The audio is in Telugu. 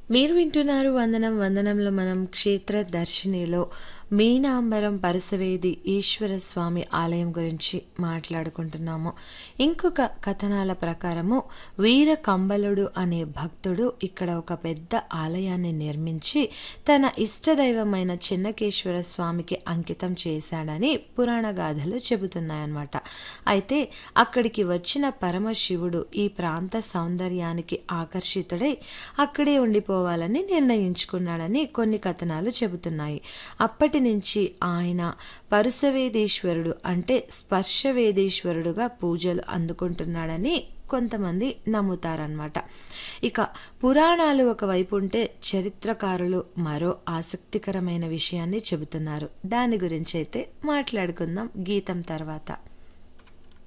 మీరు వింటున్నారు వందనం వందనంలో మనం క్షేత్ర దర్శినిలో మీనాంబరం పరసవేది ఈశ్వర స్వామి ఆలయం గురించి మాట్లాడుకుంటున్నాము ఇంకొక కథనాల ప్రకారము వీర కంబలుడు అనే భక్తుడు ఇక్కడ ఒక పెద్ద ఆలయాన్ని నిర్మించి తన ఇష్టదైవమైన చిన్నకేశ్వర స్వామికి అంకితం చేశాడని పురాణ గాథలు చెబుతున్నాయన్నమాట అయితే అక్కడికి వచ్చిన పరమశివుడు ఈ ప్రాంత సౌందర్యానికి ఆకర్షితుడై అక్కడే ఉండిపోవాలని నిర్ణయించుకున్నాడని కొన్ని కథనాలు చెబుతున్నాయి అప్పటి నుంచి ఆయన పరుసవేదీశ్వరుడు అంటే స్పర్శవేదీశ్వరుడుగా పూజలు అందుకుంటున్నాడని కొంతమంది నమ్ముతారనమాట ఇక పురాణాలు ఒకవైపు ఉంటే చరిత్రకారులు మరో ఆసక్తికరమైన విషయాన్ని చెబుతున్నారు దాని గురించి అయితే మాట్లాడుకుందాం గీతం తర్వాత